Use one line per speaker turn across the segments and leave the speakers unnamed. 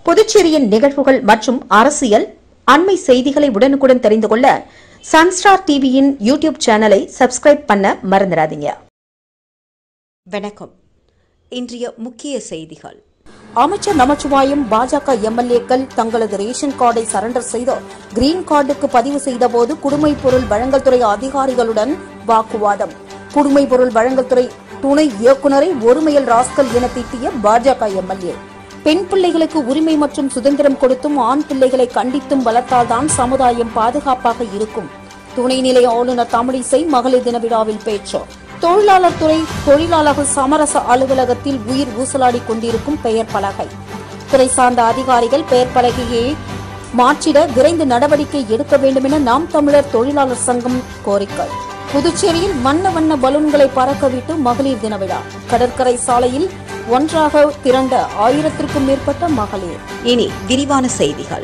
புதுச்சேரியின் நிகழ்வுகள் மற்றும் அரசியல் அண்மை செய்திகளை உடனுக்குடன் தெரிந்து கொள்ள சன்ஸ்டார் டிவியின் யூடியூப் சேனலை சப்ஸ்கிரைப் பண்ண மறந்துடாதீங்க வணக்கம் இன்றைய முக்கிய செய்திகள் அமைச்சர் நமச்சிவாயம் பாஜக எம்எல்ஏக்கள் தங்களது ரேஷன் கார்டை சரண்டர் செய்து கிரீன் கார்டுக்கு பதிவு செய்தபோது குடிமைப் பொருள் வழங்கல் துறை அதிகாரிகளுடன் வாக்குவாதம் குடிமைப் பொருள் வழங்கல் துறை துணை இயக்குநரை ஒருமையல் ராஸ்கல் என திட்டிய பாஜக எம்எல்ஏ பெண் பிள்ளைகளுக்கு உரிமை மற்றும் சுதந்திரம் கொடுத்தும் ஆண் பிள்ளைகளை கண்டித்தும் வளர்த்தால்தான் சமுதாயம் பாதுகாப்பாக இருக்கும் துணைநிலை ஆளுநர் தமிழிசை மகளிர் தின விழாவில் பேச்சு தொழிலாளர் துறை தொழிலாளர்கள் சமரச அலுவலகத்தில் உயிர் ஊசலாடிக் கொண்டிருக்கும் பெயர் பலகை துறை சார்ந்த அதிகாரிகள் பெயர் பலகையை மாற்றிட விரைந்து நடவடிக்கை எடுக்க வேண்டும் என நாம் தமிழர் தொழிலாளர் சங்கம் கோரிக்கை புதுச்சேரியில் வண்ண வண்ண பலூன்களை பறக்கவிட்டு மகளிர் தின விழா கடற்கரை சாலையில் ஒன்றாக திரண்ட ஆயிரத்திற்கும் மேற்பட்ட மகளிர் இனி விரிவான செய்திகள்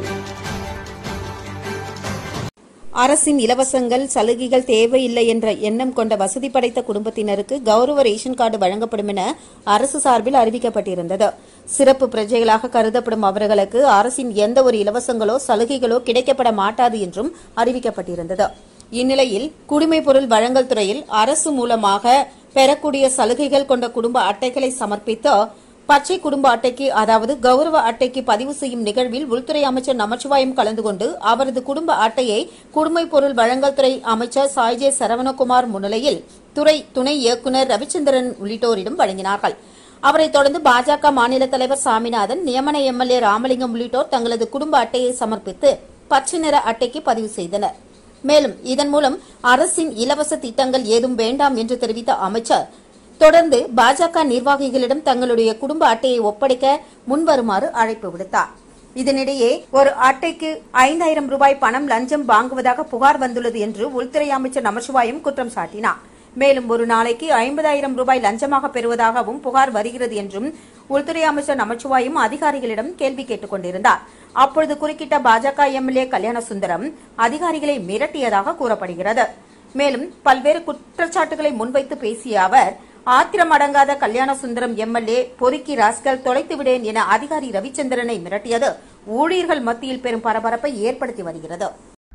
அரசின் இலவசங்கள் சலுகைகள் தேவையில்லை என்ற எண்ணம் கொண்ட வசதி படைத்த குடும்பத்தினருக்கு கௌரவ ரேஷன் கார்டு வழங்கப்படும் என அரசு சார்பில் அறிவிக்கப்பட்டிருந்தது சிறப்பு பிரஜைகளாக கருதப்படும் அவர்களுக்கு அரசின் எந்த ஒரு இலவசங்களோ சலுகைகளோ கிடைக்கப்பட மாட்டாது என்றும் அறிவிக்கப்பட்டிருந்தது இந்நிலையில் குடிமைப் பொருள் வழங்கல் துறையில் அரசு மூலமாக பெறக்கூடிய சலுகைகள் கொண்ட குடும்ப அட்டைகளை சமர்ப்பித்து பச்சை குடும்ப அட்டைக்கு அதாவது கௌரவ அட்டைக்கு பதிவு செய்யும் நிகழ்வில் உள்துறை அமைச்சர் நமச்சிவாயம் கலந்து கொண்டு அவரது குடும்ப அட்டையை குடிமைப் பொருள் வழங்கல் துறை அமைச்சர் சாய்ஜே சரவணகுமார் முன்னிலையில் துறை துணை இயக்குநர் ரவிச்சந்திரன் உள்ளிட்டோரிடம் வழங்கினார்கள் அவரைத் தொடர்ந்து பாஜக மாநில தலைவர் சாமிநாதன் நியமன எம்எல்ஏ ராமலிங்கம் உள்ளிட்டோர் தங்களது குடும்ப அட்டையை சமர்ப்பித்து பச்சை நிற அட்டைக்கு பதிவு செய்தனர் மேலும் இதன் மூலம் அரசின் இலவச திட்டங்கள் ஏதும் வேண்டாம் என்று தெரிவித்த அமைச்சர் தொடர்ந்து பாஜக நிர்வாகிகளிடம் தங்களுடைய குடும்ப அட்டையை ஒப்படைக்க முன்வருமாறு அழைப்பு விடுத்தார் இதனிடையே ஒரு அட்டைக்கு ஐந்தாயிரம் ரூபாய் பணம் லஞ்சம் வாங்குவதாக புகார் வந்துள்ளது என்று உள்துறை அமைச்சர் நமச்சிவாயம் குற்றம் சாட்டினார் மேலும் ஒரு நாளைக்கு ஐம்பதாயிரம் ரூபாய் லஞ்சமாக பெறுவதாகவும் புகார் வருகிறது என்றும் உள்துறை அமைச்சர் நமச்சிவாயம் அதிகாரிகளிடம் கேள்வி கேட்டுக் கொண்டிருந்தார் அப்பொழுது குறுக்கிட்ட பாஜக எம்எல்ஏ கல்யாண சுந்தரம் அதிகாரிகளை மிரட்டியதாக கூறப்படுகிறது மேலும் பல்வேறு குற்றச்சாட்டுகளை முன்வைத்து பேசிய அவர் ஆத்திரம் அடங்காத கல்யாண சுந்தரம் எம்எல்ஏ பொறுக்கி ராஸ்கல் தொலைத்து விடேன் என அதிகாரி ரவிச்சந்திரனை மிரட்டியது ஊழியர்கள் மத்தியில் பெரும் பரபரப்பை ஏற்படுத்தி வருகிறது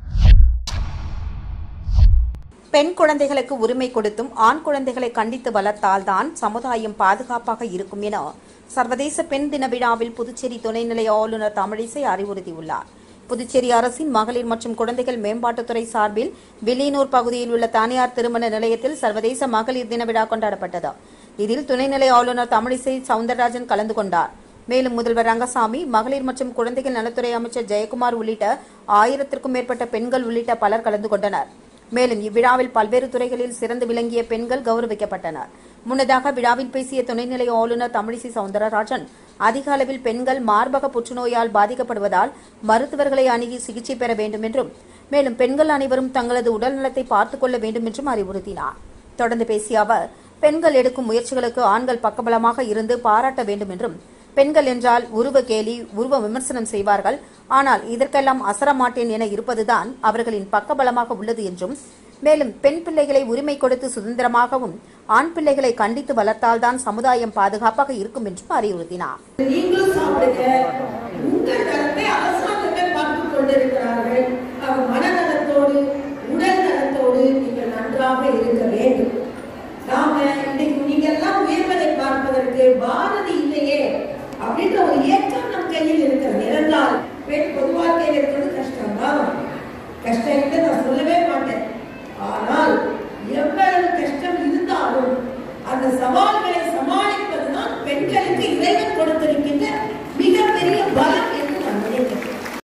பெண் குழந்தைகளுக்கு உரிமை கொடுத்தும் ஆண் குழந்தைகளை கண்டித்து வளர்த்தால்தான் சமுதாயம் பாதுகாப்பாக இருக்கும் என சர்வதேச பெண் தின விழாவில் புதுச்சேரி துணைநிலை ஆளுநர் தமிழிசை அறிவுறுத்தியுள்ளார் புதுச்சேரி அரசின் மகளிர் மற்றும் குழந்தைகள் மேம்பாட்டுத்துறை சார்பில் வில்லியனூர் பகுதியில் உள்ள தனியார் திருமண நிலையத்தில் சர்வதேச மகளிர் தின விழா கொண்டாடப்பட்டது இதில் துணைநிலை ஆளுநர் தமிழிசை சவுந்தரராஜன் கலந்து கொண்டார் மேலும் முதல்வர் ரங்கசாமி மகளிர் மற்றும் குழந்தைகள் நலத்துறை அமைச்சர் ஜெயக்குமார் உள்ளிட்ட ஆயிரத்திற்கும் மேற்பட்ட பெண்கள் உள்ளிட்ட பலர் கலந்து கொண்டனர் மேலும் இவ்விழாவில் பல்வேறு துறைகளில் சிறந்து விளங்கிய பெண்கள் கௌரவிக்கப்பட்டனர் முன்னதாக விழாவில் பேசிய துணைநிலை ஆளுநர் தமிழிசை சவுந்தரராஜன் அதிக அளவில் பெண்கள் மார்பக புற்றுநோயால் பாதிக்கப்படுவதால் மருத்துவர்களை அணுகி சிகிச்சை பெற வேண்டும் என்றும் மேலும் பெண்கள் அனைவரும் தங்களது உடல்நலத்தை பார்த்துக் கொள்ள வேண்டும் என்றும் அறிவுறுத்தினார் தொடர்ந்து பேசிய அவர் பெண்கள் எடுக்கும் முயற்சிகளுக்கு ஆண்கள் பக்கபலமாக இருந்து பாராட்ட வேண்டும் என்றும் பெண்கள் என்றால் உருவ கேலி உருவ விமர்சனம் செய்வார்கள் ஆனால் இதற்கெல்லாம் அசரமாட்டேன் என இருப்பதுதான் அவர்களின் பக்கபலமாக உள்ளது என்றும் மேலும் பெண் பிள்ளைகளை உரிமை கொடுத்து சுதந்திரமாகவும் ஆண் பிள்ளைகளை கண்டித்து வளர்த்தால்தான் சமுதாயம் பாதுகாப்பாக இருக்கும் என்றும் அறிவுறுத்தினார்
நீங்களும் சாப்பிடுங்க உங்கள் நலத்தை அரசாங்கங்கள் பார்த்துக் கொண்டிருக்கிறார்கள் அவர் மனநலத்தோடு உடல் நலத்தோடு நீங்கள் நன்றாக இருக்க வேண்டும் நாம இன்னைக்கு நீங்க எல்லாம் உயர்வதை பார்ப்பதற்கு பாரதி இல்லையே அப்படின்ற ஒரு ஏக்கம் நம் கையில் இருக்கிறது இருந்தால் பெண் பொது வாழ்க்கையில் இருக்கிறது கஷ்டம்தான் கஷ்டம் இல்லை நான் சொல்லவே மாட்டேன் ஆனால் எவ்வளவு கஷ்டம் இருந்தாலும் அந்த சவால்களை சமாளிப்பதுதான் பெண்களுக்கு இறைவன் கொடுத்திருக்கின்ற மிகப்பெரிய பலம் என்று நான் நினைக்கிறேன்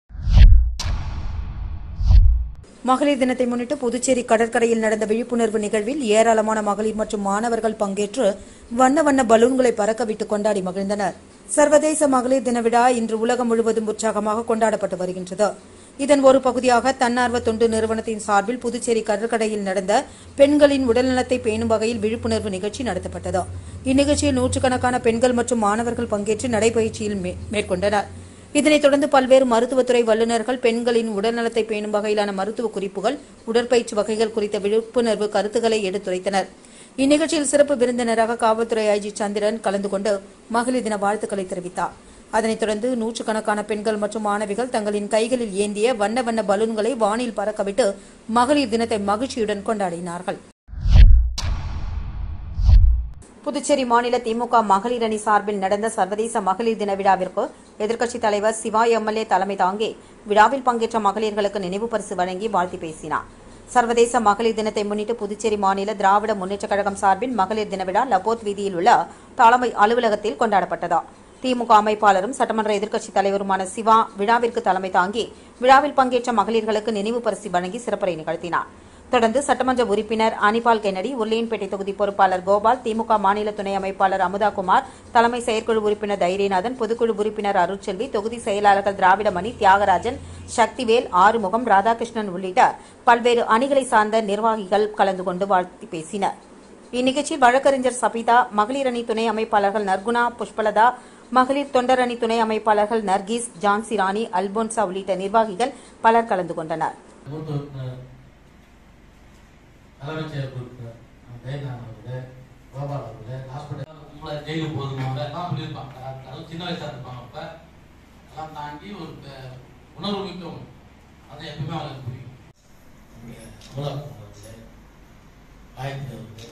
மகளிர் தினத்தை முன்னிட்டு புதுச்சேரி கடற்கரையில் நடந்த விழிப்புணர்வு நிகழ்வில் ஏராளமான மகளிர் மற்றும் மாணவர்கள் பங்கேற்று வண்ண வண்ண பலூன்களை பறக்கவிட்டு கொண்டாடி மகிழ்ந்தனர் சர்வதேச மகளிர் தின விழா இன்று உலகம் முழுவதும் உற்சாகமாக கொண்டாடப்பட்டு வருகின்றது இதன் ஒரு பகுதியாக தன்னார்வ தொண்டு நிறுவனத்தின் சார்பில் புதுச்சேரி கடற்கரையில் நடந்த பெண்களின் உடல்நலத்தை பேணும் வகையில் விழிப்புணர்வு நிகழ்ச்சி நடத்தப்பட்டது இந்நிகழ்ச்சியில் நூற்றுக்கணக்கான பெண்கள் மற்றும் மாணவர்கள் பங்கேற்று நடைபயிற்சியில் மே- மேற்கொண்டனர் இதனைத் தொடர்ந்து பல்வேறு மருத்துவத்துறை வல்லுநர்கள் பெண்களின் உடல்நலத்தை பேணும் வகையிலான மருத்துவ குறிப்புகள் உடற்பயிற்சி வகைகள் குறித்த விழிப்புணர்வு கருத்துக்களை எடுத்துரைத்தனர் இந்நிகழ்ச்சியில் சிறப்பு விருந்தினராக காவல்துறை ஐஜி சந்திரன் கலந்து கொண்டு மகளிர் தின வாழ்த்துக்களை தெரிவித்தார் அதனைத் தொடர்ந்து நூற்றுக்கணக்கான பெண்கள் மற்றும் மாணவிகள் தங்களின் கைகளில் ஏந்திய வண்ண வண்ண பலூன்களை வானில் பறக்கவிட்டு மகளிர் தினத்தை மகிழ்ச்சியுடன் கொண்டாடினார்கள் புதுச்சேரி மாநில திமுக மகளிர் அணி சார்பில் நடந்த சர்வதேச மகளிர் தின விழாவிற்கு எதிர்க்கட்சித் தலைவர் சிவா எம்எல்ஏ தலைமை தாங்கி விழாவில் பங்கேற்ற மகளிர்களுக்கு நினைவு பரிசு வழங்கி வாழ்த்தி பேசினார் சர்வதேச மகளிர் தினத்தை முன்னிட்டு புதுச்சேரி மாநில திராவிட முன்னேற்றக் கழகம் சார்பில் மகளிர் தின விழா லபோத் வீதியில் உள்ள தலைமை அலுவலகத்தில் கொண்டாடப்பட்டது திமுக அமைப்பாளரும் சட்டமன்ற எதிர்க்கட்சித் தலைவருமான சிவா விழாவிற்கு தலைமை தாங்கி விழாவில் பங்கேற்ற மகளிர்களுக்கு நினைவு பரிசு வழங்கி சிறப்புரை நிகழ்த்தினார் தொடர்ந்து சட்டமன்ற உறுப்பினர் அனிபால் கென்னடி உருளையன்பேட்டை தொகுதி பொறுப்பாளர் கோபால் திமுக மாநில துணை அமைப்பாளர் அமுதாகுமார் தலைமை செயற்குழு உறுப்பினர் தைரியநாதன் பொதுக்குழு உறுப்பினர் அருட்செல்வி தொகுதி செயலாளர்கள் திராவிடமணி தியாகராஜன் சக்திவேல் ஆறுமுகம் ராதாகிருஷ்ணன் உள்ளிட்ட பல்வேறு அணிகளை சார்ந்த நிர்வாகிகள் கலந்து கொண்டு வாழ்த்தி பேசினர் இந்நிகழ்ச்சியில் வழக்கறிஞர் சபிதா மகளிர் அணி துணை அமைப்பாளர்கள் நர்குணா புஷ்பலதா மகளிர் தொண்டர் அணி துணை அமைப்பாளர்கள் நர்கீஸ் ஜான்சி ராணி அல்போன்சா உள்ளிட்ட நிர்வாகிகள் பலர் கலந்து கொண்டனர்
மூத்த உறுப்பினர் முதலமைச்சர் உறுப்பினர் ஜெயநாதன் அவர்கள் கோபால் அவர்கள் ஹாஸ்பிட்டல் உங்களை ஜெயிலுக்கு போதுமாங்க எல்லாம் சொல்லியிருப்பாங்க அதுவும் சின்ன வயசா இருப்பாங்க அப்ப எல்லாம் தாண்டி ஒரு ப- உணர்வு மிக்க ஒண்ணு. அதை எப்பவுமே அவங்களுக்கு புரியும் நம்முடைய அமுதாக்குமார் அவர்கள் காயத்ரி அவர்கள்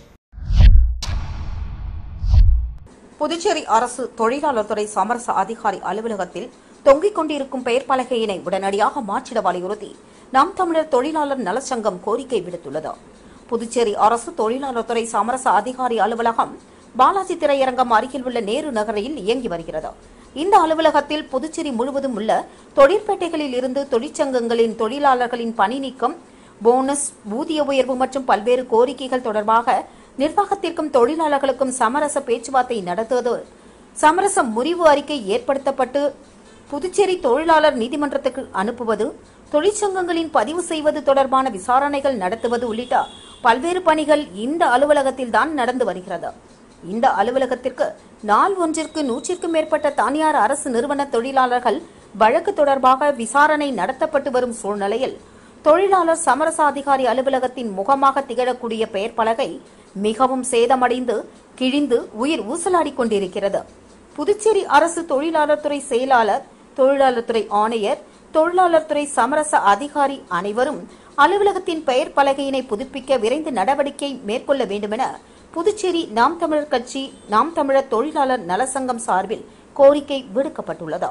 புதுச்சேரி அரசு தொழிலாளர் துறை சமரச அதிகாரி அலுவலகத்தில் தொங்கிக் கொண்டிருக்கும் பெயர் பலகையினை உடனடியாக மாற்றிட வலியுறுத்தி நாம் தமிழர் தொழிலாளர் நலச்சங்கம் கோரிக்கை விடுத்துள்ளது புதுச்சேரி அரசு தொழிலாளர் துறை சமரச அதிகாரி அலுவலகம் பாலாஜி திரையரங்கம் அருகில் உள்ள நேரு நகரில் இயங்கி வருகிறது இந்த அலுவலகத்தில் புதுச்சேரி முழுவதும் உள்ள தொழிற்பேட்டைகளில் இருந்து தொழிற்சங்கங்களின் தொழிலாளர்களின் பணி நீக்கம் போனஸ் ஊதிய உயர்வு மற்றும் பல்வேறு கோரிக்கைகள் தொடர்பாக நிர்வாகத்திற்கும் தொழிலாளர்களுக்கும் சமரச பேச்சுவார்த்தை நடத்துவது சமரச முறிவு அறிக்கை ஏற்படுத்தப்பட்டு புதுச்சேரி தொழிலாளர் நீதிமன்றத்துக்கு அனுப்புவது தொழிற்சங்கங்களின் பதிவு செய்வது தொடர்பான விசாரணைகள் நடத்துவது உள்ளிட்ட பல்வேறு பணிகள் இந்த அலுவலகத்தில் தான் நடந்து வருகிறது இந்த அலுவலகத்திற்கு நாள் ஒன்றிற்கு நூற்றிற்கும் மேற்பட்ட தனியார் அரசு நிறுவன தொழிலாளர்கள் வழக்கு தொடர்பாக விசாரணை நடத்தப்பட்டு வரும் சூழ்நிலையில் தொழிலாளர் சமரச அதிகாரி அலுவலகத்தின் முகமாக திகழக்கூடிய பெயர் பலகை மிகவும் சேதமடைந்து கிழிந்து உயிர் ஊசலாடிக் கொண்டிருக்கிறது புதுச்சேரி அரசு தொழிலாளர் துறை செயலாளர் தொழிலாளர் துறை ஆணையர் தொழிலாளர் துறை சமரச அதிகாரி அனைவரும் அலுவலகத்தின் பெயர் பலகையினை புதுப்பிக்க விரைந்து நடவடிக்கை மேற்கொள்ள வேண்டுமென புதுச்சேரி நாம் தமிழர் கட்சி நாம் தமிழர் தொழிலாளர் நலசங்கம் சார்பில் கோரிக்கை விடுக்கப்பட்டுள்ளது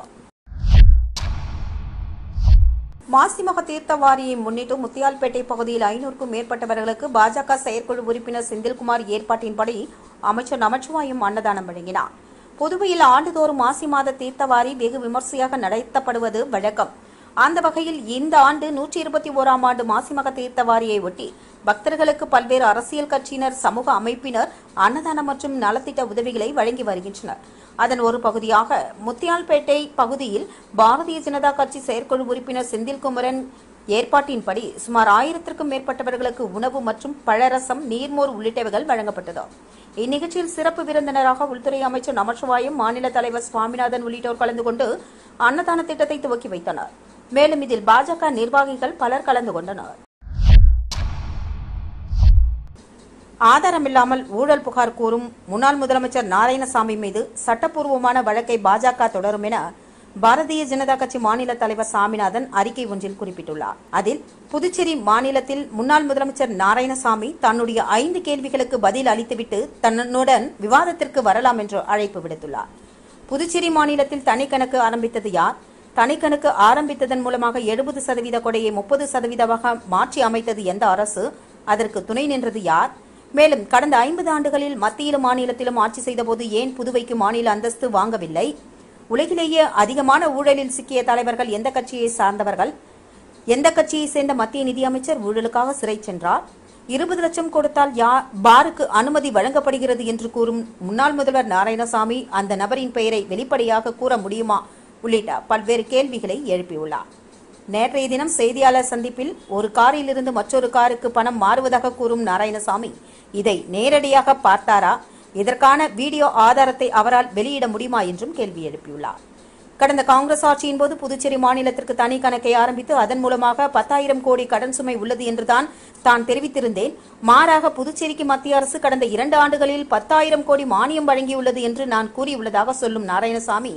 மாசிமக தீர்த்தவாரியை முன்னிட்டு முத்தியால்பேட்டை பகுதியில் ஐநூறுக்கும் மேற்பட்டவர்களுக்கு பாஜக செயற்குழு உறுப்பினர் செந்தில்குமார் ஏற்பாட்டின்படி அமைச்சர் நமச்சிவாயம் அன்னதானம் வழங்கினார் புதுவையில் ஆண்டுதோறும் மாசி மாத தீர்த்தவாரி வெகு விமர்சையாக நடத்தப்படுவது வழக்கம் அந்த வகையில் இந்த ஆண்டு நூற்றி இருபத்தி ஓராம் ஆண்டு மாசிமக தீர்த்தவாரியை ஒட்டி பக்தர்களுக்கு பல்வேறு அரசியல் கட்சியினர் சமூக அமைப்பினர் அன்னதானம் மற்றும் நலத்திட்ட உதவிகளை வழங்கி வருகின்றனர் அதன் ஒரு பகுதியாக முத்தியால்பேட்டை பகுதியில் பாரதிய ஜனதா கட்சி செயற்குழு உறுப்பினர் செந்தில்குமரன் ஏற்பாட்டின்படி சுமார் ஆயிரத்திற்கும் மேற்பட்டவர்களுக்கு உணவு மற்றும் பழரசம் நீர்மோர் உள்ளிட்டவைகள் வழங்கப்பட்டது இந்நிகழ்ச்சியில் சிறப்பு விருந்தினராக உள்துறை அமைச்சர் நமச்சிவாயம் மாநில தலைவர் சுவாமிநாதன் உள்ளிட்டோர் கலந்து கொண்டு அன்னதான திட்டத்தை துவக்கி வைத்தனர் மேலும் இதில் பாஜக நிர்வாகிகள் பலர் கலந்து கொண்டனர் ஆதாரமில்லாமல் ஊழல் புகார் கூறும் முன்னாள் முதலமைச்சர் நாராயணசாமி மீது சட்டப்பூர்வமான வழக்கை பாஜக தொடரும் என பாரதிய ஜனதா கட்சி மாநில தலைவர் சாமிநாதன் அறிக்கை ஒன்றில் குறிப்பிட்டுள்ளார் அதில் புதுச்சேரி மாநிலத்தில் முன்னாள் முதலமைச்சர் நாராயணசாமி தன்னுடைய ஐந்து கேள்விகளுக்கு பதில் அளித்துவிட்டு தன்னுடன் விவாதத்திற்கு வரலாம் என்று அழைப்பு விடுத்துள்ளார் புதுச்சேரி மாநிலத்தில் தனிக்கணக்கு ஆரம்பித்தது யார் தனிக்கணக்கு ஆரம்பித்ததன் மூலமாக எழுபது சதவீத கொடையை முப்பது சதவீதமாக மாற்றி அமைத்தது எந்த அரசு அதற்கு துணை நின்றது யார் மேலும் கடந்த ஐம்பது ஆண்டுகளில் மத்தியிலும் மாநிலத்திலும் ஆட்சி செய்தபோது ஏன் புதுவைக்கு மாநில அந்தஸ்து வாங்கவில்லை உலகிலேயே அதிகமான ஊழலில் சிக்கிய தலைவர்கள் எந்த கட்சியை சார்ந்தவர்கள் எந்த கட்சியை சேர்ந்த மத்திய நிதியமைச்சர் ஊழலுக்காக சிறை சென்றார் இருபது லட்சம் கொடுத்தால் யா பாருக்கு அனுமதி வழங்கப்படுகிறது என்று கூறும் முன்னாள் முதல்வர் நாராயணசாமி அந்த நபரின் பெயரை வெளிப்படையாக கூற முடியுமா உள்ளிட்ட பல்வேறு கேள்விகளை எழுப்பியுள்ளார் நேற்றைய தினம் செய்தியாளர் சந்திப்பில் ஒரு காரில் இருந்து மற்றொரு காருக்கு பணம் மாறுவதாக கூறும் நாராயணசாமி இதை நேரடியாக பார்த்தாரா இதற்கான வீடியோ ஆதாரத்தை அவரால் வெளியிட முடியுமா என்றும் கேள்வி எழுப்பியுள்ளார் கடந்த காங்கிரஸ் ஆட்சியின் போது புதுச்சேரி மாநிலத்திற்கு தனி கணக்கை ஆரம்பித்து அதன் மூலமாக பத்தாயிரம் கோடி கடன் சுமை உள்ளது என்றுதான் தான் தெரிவித்திருந்தேன் மாறாக புதுச்சேரிக்கு மத்திய அரசு கடந்த இரண்டு ஆண்டுகளில் பத்தாயிரம் கோடி மானியம் வழங்கியுள்ளது என்று நான் கூறியுள்ளதாக சொல்லும் நாராயணசாமி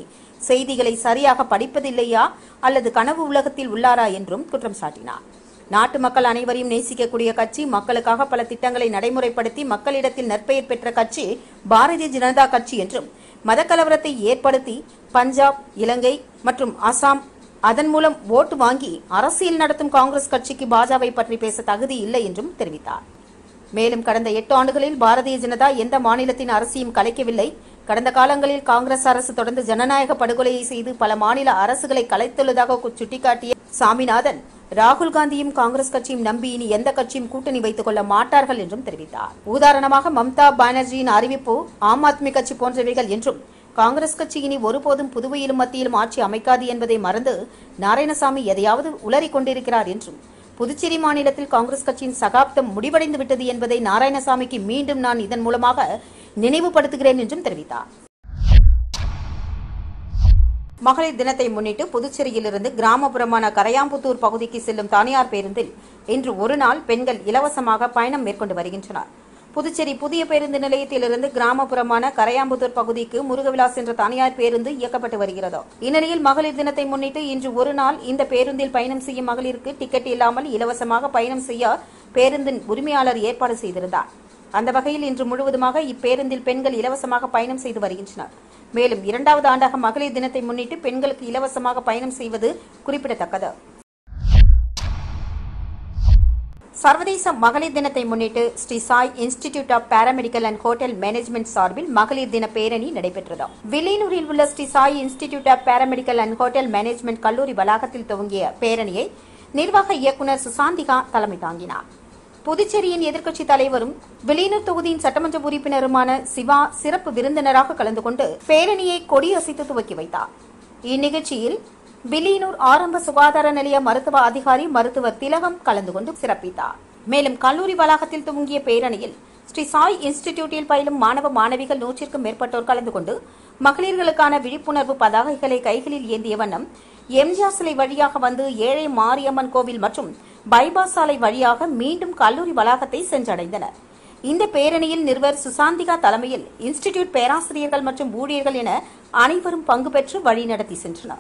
செய்திகளை சரியாக படிப்பதில்லையா அல்லது கனவு உலகத்தில் உள்ளாரா என்றும் குற்றம் சாட்டினார் நாட்டு மக்கள் அனைவரையும் நேசிக்கக்கூடிய கட்சி மக்களுக்காக பல திட்டங்களை நடைமுறைப்படுத்தி மக்களிடத்தில் நற்பெயர் பெற்ற கட்சி பாரதிய ஜனதா கட்சி என்றும் மதக்கலவரத்தை ஏற்படுத்தி பஞ்சாப் இலங்கை மற்றும் அசாம் அதன் மூலம் ஓட்டு வாங்கி அரசியல் நடத்தும் காங்கிரஸ் கட்சிக்கு பாஜகவை பற்றி பேச தகுதி இல்லை என்றும் தெரிவித்தார் மேலும் கடந்த எட்டு ஆண்டுகளில் பாரதிய ஜனதா எந்த மாநிலத்தின் அரசையும் கலைக்கவில்லை கடந்த காலங்களில் காங்கிரஸ் அரசு தொடர்ந்து ஜனநாயக படுகொலையை செய்து பல மாநில அரசுகளை கலைத்துள்ளதாக கு- சுட்டிக்காட்டிய சாமிநாதன் ராகுல் காந்தியும் காங்கிரஸ் கட்சியும் நம்பி இனி எந்த கட்சியும் கூட்டணி வைத்துக் கொள்ள மாட்டார்கள் என்றும் தெரிவித்தார் உதாரணமாக மம்தா பானர்ஜியின் அறிவிப்பு ஆம் ஆத்மி கட்சி போன்றவைகள் என்றும் காங்கிரஸ் கட்சி இனி ஒருபோதும் புதுவையிலும் மத்தியிலும் ஆட்சி அமைக்காது என்பதை மறந்து நாராயணசாமி எதையாவது உளறிக் கொண்டிருக்கிறார் என்றும் புதுச்சேரி மாநிலத்தில் காங்கிரஸ் கட்சியின் சகாப்தம் முடிவடைந்து விட்டது என்பதை நாராயணசாமிக்கு மீண்டும் நான் இதன் மூலமாக நினைவுபடுத்துகிறேன் என்றும் தெரிவித்தார் மகளிர் தினத்தை முன்னிட்டு புதுச்சேரியிலிருந்து கிராமப்புறமான கரையாம்புத்தூர் பகுதிக்கு செல்லும் தனியார் பேருந்தில் இன்று ஒரு நாள் பெண்கள் இலவசமாக பயணம் மேற்கொண்டு வருகின்றனர் புதுச்சேரி புதிய பேருந்து நிலையத்திலிருந்து கிராமப்புறமான கரையாம்புத்தூர் பகுதிக்கு முருகவிலாஸ் என்ற தனியார் பேருந்து இயக்கப்பட்டு வருகிறது இந்நிலையில் மகளிர் தினத்தை முன்னிட்டு இன்று ஒரு நாள் இந்த பேருந்தில் பயணம் செய்யும் மகளிருக்கு டிக்கெட் இல்லாமல் இலவசமாக பயணம் செய்ய பேருந்தின் உரிமையாளர் ஏற்பாடு செய்திருந்தார் அந்த வகையில் இன்று முழுவதுமாக இப்பேருந்தில் பெண்கள் இலவசமாக பயணம் செய்து வருகின்றனர் மேலும் இரண்டாவது ஆண்டாக மகளிர் தினத்தை முன்னிட்டு பெண்களுக்கு இலவசமாக பயணம் செய்வது குறிப்பிடத்தக்கது சர்வதேச மகளிர் தினத்தை முன்னிட்டு Sri Sai Institute of Paramedical and Hotel Management சார்பில் மகளிர் தின பேரணி நடைபெற்றது வில்லியனூரில் உள்ள Sri Sai Institute of Paramedical and Hotel Management கல்லூரி வளாகத்தில் துவங்கிய பேரணியை நிர்வாக இயக்குநர் சுசாந்திகா தலைமை தாங்கினார் புதுச்சேரியின் எதிர்க்கட்சித் தலைவரும் வில்லியனூர் தொகுதியின் சட்டமன்ற உறுப்பினருமான சிவா சிறப்பு விருந்தினராக கலந்து கொண்டு பேரணியை கொடியசைத்து துவக்கி வைத்தார் இந்நிகழ்ச்சியில் வில்லியனூர் ஆரம்ப சுகாதார நிலைய மருத்துவ அதிகாரி மருத்துவர் திலகம் கலந்து கொண்டு சிறப்பித்தார் மேலும் கல்லூரி வளாகத்தில் துவங்கிய பேரணியில் ஸ்ரீ சாய் இன்ஸ்டிடியூட்டில் பயிலும் மாணவ மாணவிகள் நூற்றிற்கும் மேற்பட்டோர் கலந்து கொண்டு மகளிர்களுக்கான விழிப்புணர்வு பதாகைகளை கைகளில் ஏந்திய வண்ணம் எம்ஜிஆர் சிலை வழியாக வந்து ஏழை மாரியம்மன் கோவில் மற்றும் பைபாஸ் சாலை வழியாக மீண்டும் கல்லூரி வளாகத்தை சென்றடைந்தனர் இந்த பேரணியில் நிறுவர் சுசாந்திகா தலைமையில் இன்ஸ்டிடியூட் பேராசிரியர்கள் மற்றும் ஊழியர்கள் என அனைவரும் பங்கு பெற்று வழிநடத்தி சென்றனர்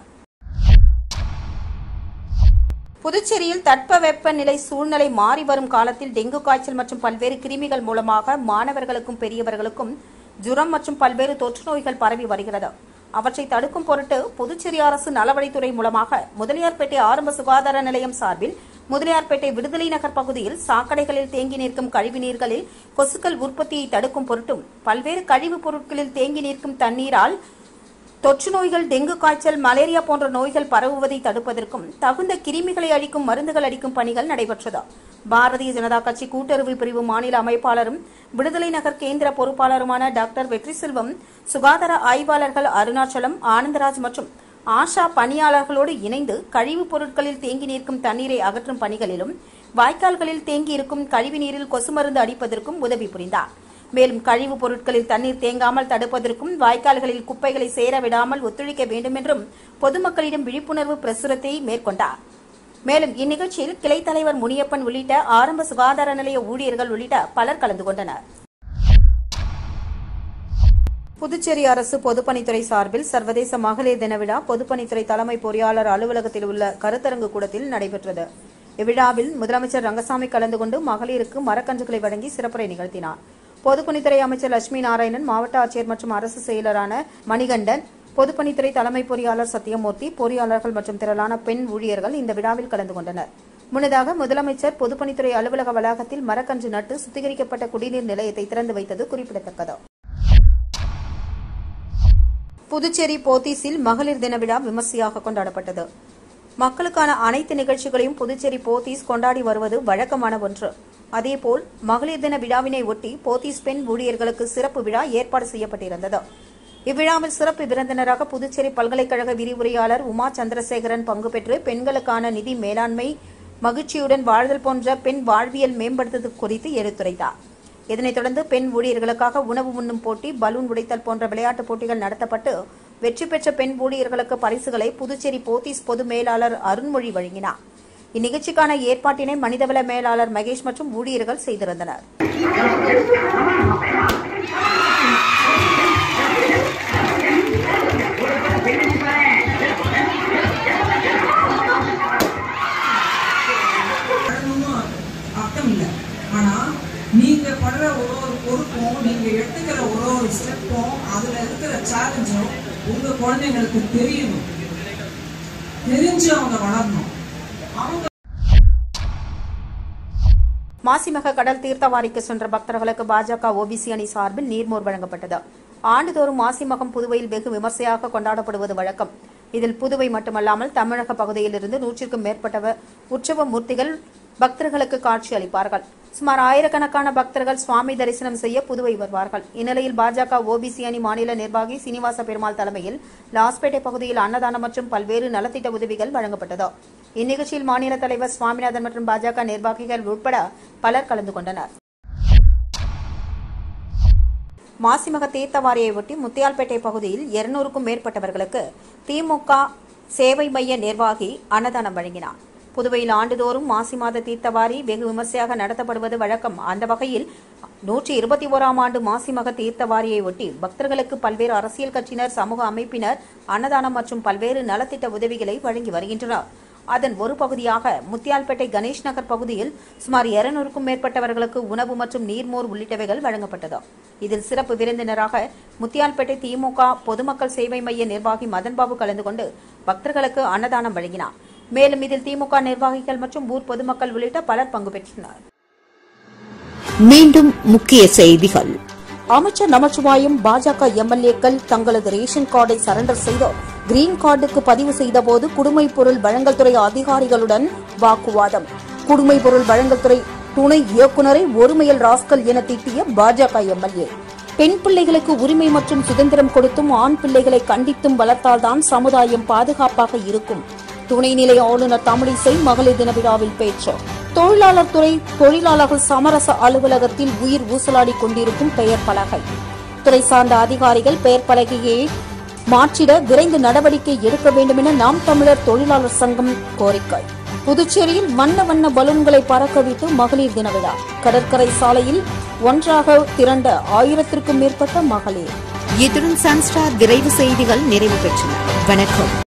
புதுச்சேரியில் தட்பவெப்ப நிலை சூழ்நிலை மாறி வரும் காலத்தில் டெங்கு காய்ச்சல் மற்றும் பல்வேறு கிருமிகள் மூலமாக மாணவர்களுக்கும் பெரியவர்களுக்கும் ஜுரம் மற்றும் பல்வேறு தொற்று நோய்கள் பரவி வருகிறது அவற்றை தடுக்கும் பொருட்டு புதுச்சேரி அரசு நலவழித்துறை மூலமாக முதலியார்பேட்டை ஆரம்ப சுகாதார நிலையம் சார்பில் முதலியார்பேட்டை விடுதலை நகர் பகுதியில் சாக்கடைகளில் தேங்கி நிற்கும் கழிவு நீர்களில் கொசுக்கள் உற்பத்தியை தடுக்கும் பொருட்டும் பல்வேறு கழிவுப் பொருட்களில் தேங்கி நிற்கும் தண்ணீரால் தொற்று நோய்கள் டெங்கு காய்ச்சல் மலேரியா போன்ற நோய்கள் பரவுவதை தடுப்பதற்கும் தகுந்த கிருமிகளை அளிக்கும் மருந்துகள் அளிக்கும் பணிகள் நடைபெற்றது பாரதிய ஜனதா கட்சி கூட்டுறவு பிரிவு மாநில அமைப்பாளரும் விடுதலை நகர் கேந்திர பொறுப்பாளருமான டாக்டர் வெற்றிசெல்வம் சுகாதார ஆய்வாளர்கள் அருணாச்சலம் ஆனந்தராஜ் மற்றும் ஆஷா பணியாளர்களோடு இணைந்து கழிவுப் பொருட்களில் தேங்கி நிற்கும் தண்ணீரை அகற்றும் பணிகளிலும் வாய்க்கால்களில் தேங்கி இருக்கும் கழிவு நீரில் கொசு மருந்து அடிப்பதற்கும் உதவி புரிந்தார் மேலும் கழிவுப் பொருட்களில் தண்ணீர் தேங்காமல் தடுப்பதற்கும் வாய்க்கால்களில் குப்பைகளை சேர விடாமல் ஒத்துழைக்க வேண்டும் என்றும் பொதுமக்களிடம் விழிப்புணர்வு பிரசுரத்தை மேற்கொண்டார் மேலும் இந்நிகழ்ச்சியில் கிளை தலைவர் முனியப்பன் உள்ளிட்ட ஆரம்ப சுகாதார நிலைய ஊழியர்கள் உள்ளிட்ட பலர் கலந்து கொண்டனர் புதுச்சேரி அரசு பொதுப்பணித்துறை சார்பில் சர்வதேச மகளிர் தின விழா பொதுப்பணித்துறை தலைமை பொறியாளர் அலுவலகத்தில் உள்ள கருத்தரங்கு கூடத்தில் நடைபெற்றது இவ்விழாவில் முதலமைச்சர் ரங்கசாமி கலந்து கொண்டு மகளிருக்கு மரக்கன்றுகளை வழங்கி சிறப்புரை நிகழ்த்தினார் பொதுப்பணித்துறை அமைச்சர் லட்சுமி நாராயணன் மாவட்ட ஆட்சியர் மற்றும் அரசு செயலரான மணிகண்டன் பொதுப்பணித்துறை தலைமை பொறியாளர் சத்தியமூர்த்தி பொறியாளர்கள் மற்றும் திரளான பெண் ஊழியர்கள் இந்த விழாவில் கலந்து கொண்டனர் முன்னதாக முதலமைச்சர் பொதுப்பணித்துறை அலுவலக வளாகத்தில் மரக்கன்று நட்டு சுத்திகரிக்கப்பட்ட குடிநீர் நிலையத்தை திறந்து வைத்தது குறிப்பிடத்தக்கது புதுச்சேரி போத்தீஸில் மகளிர் தின விழா விமர்சையாக கொண்டாடப்பட்டது மக்களுக்கான அனைத்து நிகழ்ச்சிகளையும் புதுச்சேரி போத்தீஸ் கொண்டாடி வருவது வழக்கமான ஒன்று அதேபோல் மகளிர் தின விழாவினை ஒட்டி போத்தீஸ் பெண் ஊழியர்களுக்கு சிறப்பு விழா ஏற்பாடு செய்யப்பட்டிருந்தது இவ்விழாவில் சிறப்பு விருந்தினராக புதுச்சேரி பல்கலைக்கழக விரிவுரையாளர் உமா சந்திரசேகரன் பங்கு பெற்று பெண்களுக்கான நிதி மேலாண்மை மகிழ்ச்சியுடன் வாழ்தல் போன்ற பெண் வாழ்வியல் மேம்படுத்துவது குறித்து எடுத்துரைத்தார் இதனைத் தொடர்ந்து பெண் ஊழியர்களுக்காக உணவு உண்ணும் போட்டி பலூன் உடைத்தல் போன்ற விளையாட்டுப் போட்டிகள் நடத்தப்பட்டு வெற்றி பெற்ற பெண் ஊழியர்களுக்கு பரிசுகளை புதுச்சேரி போத்தீஸ் பொது மேலாளர் அருண்மொழி வழங்கினார் இந்நிகழ்ச்சிக்கான ஏற்பாட்டினை மனிதவள மேலாளர் மகேஷ் மற்றும் ஊழியர்கள் செய்திருந்தனர்
Thank you. குழந்தைங்களுக்கு தெரியணும் தெரிஞ்சு அவங்க வளரணும் அவங்க
மாசிமக கடல் தீர்த்தவாரிக்கு சென்ற பக்தர்களுக்கு பாஜக ஓபிசி அணி சார்பில் நீர்மோர் வழங்கப்பட்டது ஆண்டுதோறும் மாசிமகம் புதுவையில் வெகு விமர்சையாக கொண்டாடப்படுவது வழக்கம் இதில் புதுவை மட்டுமல்லாமல் தமிழக பகுதியிலிருந்து நூற்றுக்கும் மேற்பட்ட உற்சவ மூர்த்திகள் பக்தர்களுக்கு காட்சி அளிப்பார்கள் சுமார் ஆயிரக்கணக்கான பக்தர்கள் சுவாமி தரிசனம் செய்ய புதுவை வருவார்கள் இந்நிலையில் பாஜக ஓபிசி அணி மாநில நிர்வாகி சீனிவாச பெருமாள் தலைமையில் லாஸ்பேட்டை பகுதியில் அன்னதானம் மற்றும் பல்வேறு நலத்திட்ட உதவிகள் வழங்கப்பட்டது இந்நிகழ்ச்சியில் மாநில தலைவர் சுவாமிநாதன் மற்றும் பாஜக நிர்வாகிகள் உட்பட பலர் கலந்து கொண்டனர் மாசிமக தீர்த்தவாரியை ஒட்டி முத்தியால்பேட்டை பகுதியில் இருநூறுக்கும் மேற்பட்டவர்களுக்கு திமுக சேவை மைய நிர்வாகி அன்னதானம் வழங்கினார் புதுவையில் ஆண்டுதோறும் மாசி மாத தீர்த்தவாரி வெகு விமர்சையாக நடத்தப்படுவது வழக்கம் அந்த வகையில் நூற்றி இருபத்தி ஓராம் ஆண்டு மாசிமக தீர்த்தவாரியை ஒட்டி பக்தர்களுக்கு பல்வேறு அரசியல் கட்சியினர் சமூக அமைப்பினர் அன்னதானம் மற்றும் பல்வேறு நலத்திட்ட உதவிகளை வழங்கி வருகின்றனர் அதன் ஒரு பகுதியாக முத்தியால்பேட்டை கணேஷ் நகர் பகுதியில் சுமார் இருநூறுக்கும் மேற்பட்டவர்களுக்கு உணவு மற்றும் நீர்மோர் உள்ளிட்டவைகள் வழங்கப்பட்டது இதில் சிறப்பு விருந்தினராக முத்தியால்பேட்டை திமுக பொதுமக்கள் சேவை மைய நிர்வாகி மதன்பாபு கலந்து கொண்டு பக்தர்களுக்கு அன்னதானம் வழங்கினார் மேலும் இதில் திமுக நிர்வாகிகள் மற்றும் ஊர் பொதுமக்கள் உள்ளிட்ட பலர் பங்கு பெற்றனர்
மீண்டும் முக்கிய செய்திகள்
அமைச்சர் நமச்சிவாயம் பாஜக எம்எல்ஏக்கள் தங்களது ரேஷன் கார்டை சரண்டர் செய்து கிரீன் கார்டுக்கு பதிவு செய்தபோது குடிமைப் பொருள் வழங்கல் துறை அதிகாரிகளுடன் வாக்குவாதம் குடிமைப் பொருள் வழங்கல் துறை துணை இயக்குநரை ஒருமையல் ராஸ்கல் என திட்டிய பாஜக எம்எல்ஏ பெண் பிள்ளைகளுக்கு உரிமை மற்றும் சுதந்திரம் கொடுத்தும் ஆண் பிள்ளைகளை கண்டித்தும் வளர்த்தால்தான் சமுதாயம் பாதுகாப்பாக இருக்கும் துணைநிலை ஆளுநர் தமிழிசை மகளிர் தின விழாவில் பேச்சு தொழிலாளர் துறை தொழிலாளர்கள் சமரச அலுவலகத்தில் உயிர் ஊசலாடிக் கொண்டிருக்கும் பெயர் பலகை துறை சார்ந்த அதிகாரிகள் பெயர் பலகையை மாற்றிட விரைந்து நடவடிக்கை எடுக்க வேண்டும் என நாம் தமிழர் தொழிலாளர் சங்கம் கோரிக்கை புதுச்சேரியில் வண்ண வண்ண பலூன்களை பறக்கவிட்டு மகளிர் தின விழா கடற்கரை சாலையில் ஒன்றாக திரண்ட ஆயிரத்திற்கும் மேற்பட்ட மகளிர்
இத்துடன் சன்ஸ்டார் விரைவு செய்திகள் நிறைவு பெற்றன வணக்கம்